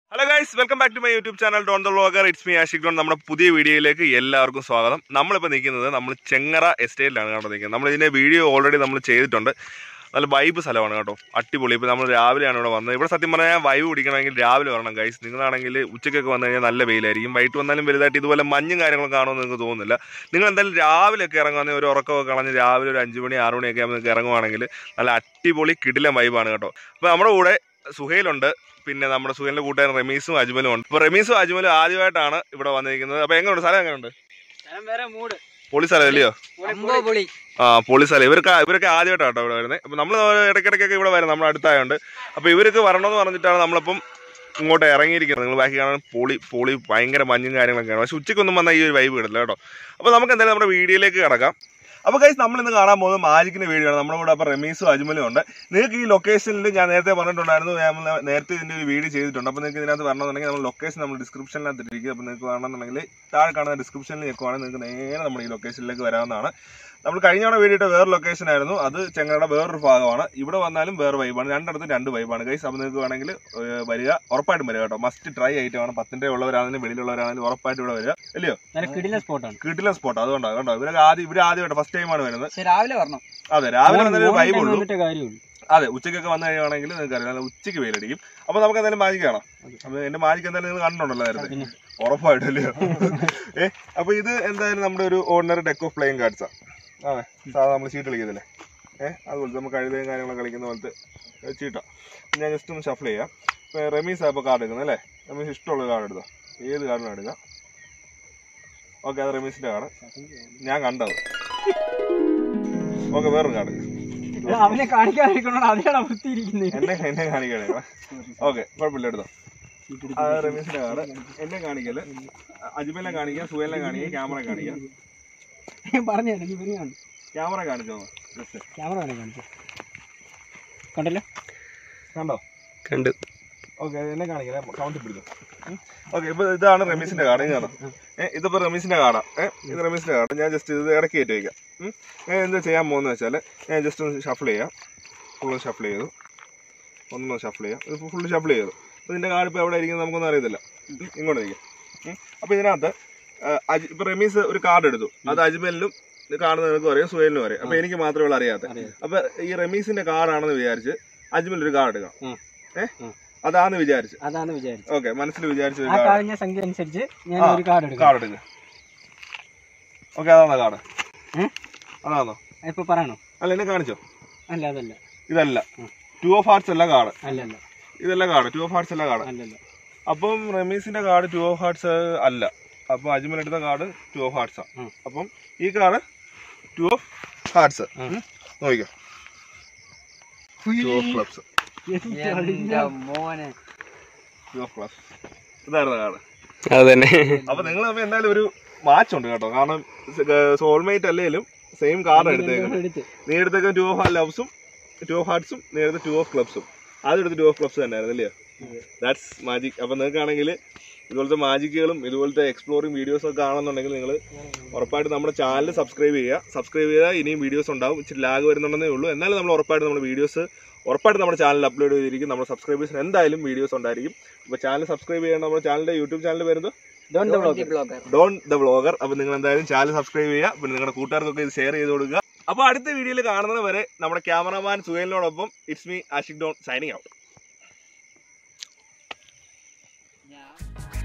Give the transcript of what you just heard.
Hello guys welcome back to my YouTube channel Don the vlogger it's me Ashiq Don നമ്മുടെ പുതിയ വീഡിയോയിലേക്ക് എല്ലാവർക്കും സ്വാഗതം നമ്മളിപ്പോൾ നിൽക്കുന്നത് നമ്മൾ ചെങ്ങറ എസ്റ്റേറ്റിലാണ് കേട്ടോ നിൽക്കുന്നത് നമ്മൾ ഇതിൻ്റെ വീഡിയോ ഓൾറെഡി നമ്മൾ ചെയ്തിട്ടുണ്ട് നല്ല വൈബ് സ്ഥലമാണ് കേട്ടോ അടിപൊളി ഇപ്പോൾ നമ്മൾ രാവിലെയാണ് ഇവിടെ വന്നത് ഇവിടെ സത്യം പറഞ്ഞാൽ വൈബ് പിടിക്കണമെങ്കിൽ രാവിലെ വരണം ഗൈസ് നിങ്ങളാണെങ്കിൽ ഉച്ചയ്ക്കൊക്കെ വന്നു കഴിഞ്ഞാൽ നല്ല വെയിലായിരിക്കും വൈകിട്ട് വന്നാലും വലുതായിട്ട് ഇതുപോലെ മഞ്ഞും കാര്യങ്ങളും കാണുമെന്ന് നിങ്ങൾക്ക് തോന്നുന്നില്ല നിങ്ങൾ എന്തായാലും രാവിലെയൊക്കെ ഇറങ്ങുന്ന ഒരു ഉറക്കമൊക്കെ കളഞ്ഞ് രാവിലെ ഒരു അഞ്ച് മണി ആറ് മണിയൊക്കെ ആകുമ്പോൾ നിങ്ങൾക്ക് ഇറങ്ങുവാണെങ്കിൽ നല്ല അടിപൊളി കിടിലം വൈബാണ് കേട്ടോ അപ്പോൾ നമ്മുടെ കൂടെ സുഹൈലുണ്ട് പിന്നെ നമ്മുടെ സുഹേലിന്റെ കൂട്ടുകാരൻ റമീസും അജ്മലും ഉണ്ട് അപ്പോൾ റമീസും അജ്മലും ആദ്യമായിട്ടാണ് ഇവിടെ വന്നിരിക്കുന്നത് അപ്പോൾ എങ്ങനെയുണ്ട് സ്ഥലം എങ്ങനെയുണ്ട് സ്ഥലം വേറെ മൂട് പൊളി സ്ഥലം അല്ലയോ അമ്പോ പൊളി ആ പൊളി സ്ഥലം ഇവർക്ക് ഇവരൊക്കെ ആദ്യമായിട്ടാണ് കേട്ടോ ഇവിടെ വരുന്നത് അപ്പോൾ നമ്മൾ ഇടയ്ക്കിടയ്ക്കൊക്കെ ഇവിടെ വരും നമ്മുടെ അടുത്തായതുകൊണ്ട് അപ്പോൾ ഇവർക്ക് വരണമെന്ന് പറഞ്ഞിട്ടാണ് നമ്മളിപ്പം ഇങ്ങോട്ട് ഇറങ്ങിയിരിക്കുന്നത് നിങ്ങൾ ബാക്കി കാണാൻ പൊളി പൊളി ഭയങ്കര മഞ്ഞും കാര്യങ്ങളൊക്കെയാണ് പക്ഷെ ഉച്ചയ്ക്കൊന്നും വന്നാൽ ഈ ഒരു വൈബ് കിട്ടില്ല കേട്ടോ അപ്പോൾ നമുക്ക് എന്തായാലും നമ്മുടെ വീഡിയോയിലേക്ക് കിടക്കാം അപ്പോൾ ഗൈസ് നമ്മൾ ഇന്ന് കാണാൻ പോകുന്നത് മാജിക്കിന്റെ വീഡിയോ ആണ് നമ്മുടെ കൂടെ അപ്പോൾ റമീസും അജ്മലും ഉണ്ട് നിങ്ങൾക്ക് ഈ ലൊക്കേഷനിൽ ഞാൻ നേരത്തെ പറഞ്ഞിട്ടുണ്ടായിരുന്നു നമ്മൾ നേരത്തെ ഇതിന്റെ ഒരു വീഡിയോ ചെയ്തിട്ടുണ്ട് അപ്പോൾ നിങ്ങൾക്ക് ഇതിനകത്ത് വരണമെന്നുണ്ടെങ്കിൽ നമ്മൾ ലൊക്കേഷൻ നമ്മൾ ഡിസ്ക്രിപ്ഷനിനകത്ത് ഇട്ടിരിക്കും അപ്പോൾ നിങ്ങൾക്ക് വേണമെന്നുണ്ടെങ്കിൽ താഴെ കാണുന്ന ഡിസ്ക്രിപ്ഷനിൽ ഞെക്കുവാണെങ്കിൽ നിങ്ങൾക്ക് നേരെ നമ്മുടെ ഈ ലൊക്കേഷനിലേക്ക് വരാവുന്നതാണ് നമ്മൾ കഴിഞ്ഞ തവണ വീഡിയോ ഇട്ട വേറെ ലൊക്കേഷൻ ആയിരുന്നു അത് ചെങ്ങയുടെ വേറൊരു ഭാഗമാണ് ഇവിടെ വന്നാലും വേറെ വൈബാണ് രണ്ടിടത്തും രണ്ട് വൈബാണ് ഗൈസ് അപ്പോൾ നിങ്ങൾക്ക് വേണമെങ്കിൽ ഏഹ്, വരിക ഉറപ്പായിട്ടും വരിക കേട്ടോ മസ്റ്റ് ട്രൈ ഐറ്റമാണ് പത്തിന്റെ ഉള്ളവരാണെങ്കിലും വെളിയിലുള്ളവരാണെങ്കിലും ഉറപ്പായിട്ട് ഇവിടെ വരിക ഇല്ലയോ നല്ല കിടില സ്പോട്ടാണ് കിട്ടില്ല സ്പോട്ട് അതുകൊണ്ടാണ് കണ്ടോ ഇവരൊക്കെ ആദ്യം ഇവർ ആദ്യമായിട്ട് ഫസ്റ്റ് ടൈമാണ് വരുന്നത് പക്ഷെ രാവിലെ വരണം അതെ രാവിലെ വന്നൊരു Morning വൈബ് time ഉള്ളൂ വന്നിട്ടേ കാര്യമുള്ളൂ അതെ ഉച്ചയ്ക്കൊക്കെ വന്നു കഴിയുവാണെങ്കിൽ നിങ്ങൾക്ക് അറിയാം നല്ല ഉച്ചയ്ക്ക് വെയിലടിക്കും അപ്പോൾ നമുക്ക് എന്തായാലും മാജിക് കാണാം അപ്പോൾ എന്റെ മാജിക് എന്തായാലും നിങ്ങൾ കണ്ടിട്ടുണ്ടല്ലോ നേരത്തെ പിന്നെ ഉറപ്പായിട്ടും അല്ലയോ ഏ അപ്പൊ ഇത് എന്തായാലും നമ്മുടെ ഒരു ഓർഡിനറി ഡെക്ക് ഓഫ് പ്ലേയിങ് കാർഡ്സാ അതെ സാധാരണ നമ്മൾ ചീട്ട് കളിക്കത്തില്ലേ ഏഹ് അതുപോലത്തെ നമുക്ക് കഴുതയും കാര്യങ്ങളൊക്കെ കളിക്കുന്ന പോലത്തെ ഏ, ചീട്ടാ ഞാൻ ജസ്റ്റ് ഒന്ന് ഷഫിൾ ചെയ്യാം ഇപ്പൊ റമീസ് അപ്പോൾ കാർഡ് എടുക്കുന്നത് അല്ലേ റമീസ് ഇഷ്ടമുള്ള കാർഡ് എടുത്തോ ഏത് കാർഡിനാണ് എടുക്കുക ഓക്കെ അത് റമീസിന്റെ കാർഡ് ഞാൻ കണ്ടത് ഓക്കെ വേറൊരു കാർഡ് എടാ, അവനെ കാണിക്കാതിരിക്കണോ അതിലാണ് വൃത്തിയിരിക്കുന്നത് എന്നെ എന്നെ കാണിക്കണേ ഓക്കെ കുഴപ്പമില്ല എടുത്തോ ആ റമീസിന്റെ കാർഡ് എന്നെ കാണിക്കല് അജ്മലിനെ കാണിക്കാം സുഹേലിനെ കാണിക്കാം ക്യാമറ കാണിക്കാം പറഞ്ഞു തരാം നീ വരികയാണ് ക്യാമറ കാണിച്ചോ ജസ്റ്റ് ക്യാമറ വേണേ കാണിച്ചു കണ്ടല്ലോ കണ്ടോ കണ്ടു ഓക്കെ എന്നെ കാണിക്കണേ കൗണ്ടി പിടിച്ചു ഓക്കെ ഇപ്പൊ ഇതാണ് റമീസിന്റെ കാർഡ് ഇത് കാണാം ഏഹ് ഇതിപ്പോ റമീസിന്റെ കാർഡാ ഏഹ് ഇത് റമീസിന്റെ കാർഡ് ഞാൻ ജസ്റ്റ് ഇത് ഇടയ്ക്ക് കയറ്റി വയ്ക്കാം ഉം. ഞാൻ എന്താ ചെയ്യാൻ പോകുന്നത് വെച്ചാല് ഞാൻ ജസ്റ്റ് ഒന്ന് ഷഫിൾ ചെയ്യാം ഫുള്ള് ഷഫിൾ ചെയ്തു ഒന്ന് ഷഫിൾ ചെയ്യാം ഇത് ഫുള്ള് ഷഫിൾ ചെയ്തു അപ്പൊ ഇതിന്റെ കാർഡ് ഇപ്പൊ എവിടെ ഇരിക്കുന്നത് നമുക്കൊന്നും അറിയത്തില്ല ഉം. ഇങ്ങോട്ട് ഇരിക്കും ഉം. അപ്പൊ ഇതിനകത്ത് ആ, അജ്- ഇപ്പൊ റമീസ് ഒരു കാർഡ് എടുത്തു അത് അജ്മലിനും ഇത് കാണുന്ന നിനക്കും അറിയാം സുഹേലിനും അറിയാം അപ്പൊ എനിക്ക് മാത്രമേ ഉള്ളൂ അറിയാത്ത അറിയാം. അപ്പൊ ഈ റമീസിന്റെ കാർഡാണെന്ന് വിചാരിച്ച് അജ്മൽ ഒരു കാർഡ് എടുക്കണം ഉം. ഏഹ് ഉം. അതാന്ന് വിചാരിച്ച് അതാണ് വിചാരിച്ചത് ഓക്കെ മനസ്സിൽ വിചാരിച്ച ഒരു ആ കാർഡ് കഴിഞ്ഞ സംഖ്യ അനുസരിച്ച് ഞാൻ ആ, ഒരു കാർഡ് എടുക്കാം കാർഡ് എടുക്കുക ഓക്കെ അതാണോ കാർഡ് ഏഹ് അതാണോ ഇപ്പൊ പറയണോ അല്ല എന്നെ കാണിച്ചോ അല്ല അതല്ല ഇതല്ല ഉം. ടു ഓഫ് ഹാർട്സ് അല്ല കാർഡ് അല്ല അല്ല ഇതല്ല കാർഡ് ടു ഓഫ് ഹാർട്സ് അല്ല കാർഡ് അല്ലല്ല അപ്പം റമീസിന്റെ കാർഡ് ടു ഓഫ് ഹാർട്സ് അല്ല അപ്പം അജ്മൽ എടുത്ത കാർഡ് ടു ഓഫ് ഹാർട്സ് ഉം. അപ്പം ഈ കാർഡ് ടു ഓഫ് ഹാർട്സ് ഉം. നോക്കിക്കോ ടു ഓഫ് ക്ലബ്സ് എന്റെ മോനെ ടു ഓഫ് ക്ലബ്സ് ഇതായിരുന്നു കാർഡ് അത് തന്നെ അപ്പൊ നിങ്ങൾ തമ്മിൽ എന്തായാലും ഒരു മാച്ച് ഉണ്ട് കേട്ടോ കാരണം സോൾമേറ്റ് അല്ലെങ്കിലും സെയിം കാർഡ് എടുത്തേക്കുന്നത് എടുത്ത് നീ എടുത്തേക്കുന്ന ടു ഓഫ് ലവ്സും ടു ഓഫ് ഹാർട്സും നീ എടുത്ത ടു ഓഫ് ക്ലബ്സും ആദ്യം എടുത്ത് ടു ഓഫ് ക്ലബ്സ് തന്നെയായിരുന്നു അല്ലയോ ദാറ്റ്സ് മാജിക് അപ്പൊ നിങ്ങൾക്കാണെങ്കിൽ ഇതുപോലത്തെ മാജിക്കുകളും ഇതുപോലത്തെ എക്സ്പ്ലോറിംഗ് വീഡിയോസ് ഒക്കെ ആണെന്നുണ്ടെങ്കിൽ നിങ്ങൾ ഉറപ്പായിട്ട് നമ്മുടെ ചാനൽ സബ്സ്ക്രൈബ് ചെയ്യുക സബ്സ്ക്രൈബ് ചെയ്താൽ ഇനിയും വീഡിയോസ് ഉണ്ടാവും ഇച്ചിരി ലാഗ് വരുന്നുണ്ടെന്നേ ഉള്ളൂ എന്നാലും നമ്മൾ ഉറപ്പായിട്ട് നമ്മുടെ വീഡിയോസ് ഉറപ്പായിട്ട് നമ്മുടെ ചാനൽ അപ്ലോഡ് ചെയ്തിരിക്കും നമ്മുടെ സബ്സ്ക്രൈബേഴ്സിന് എന്തായാലും വീഡിയോസ് ഉണ്ടായിരിക്കും അപ്പോൾ ചാനൽ സബ്സ്ക്രൈബ് ചെയ്യേണ്ട നമ്മുടെ ചാനലിന്റെ യൂട്യൂബ് ചാനൽ വരുന്നത് ബ്ലോഗർ ഡോൺ ദ വ്ളോഗർ അപ്പൊ നിങ്ങൾ എന്തായാലും ചാനൽ സബ്സ്ക്രൈബ് ചെയ്യുക പിന്നെ നിങ്ങളുടെ കൂട്ടുകാർക്കൊക്കെ ഇത് ഷെയർ ചെയ്ത് കൊടുക്കുക അപ്പൊ അടുത്ത വീഡിയോയിൽ കാണുന്നത് വരെ നമ്മുടെ ക്യാമറമാൻ സുഹേലിനോടൊപ്പം it's me Ashiq Don signing out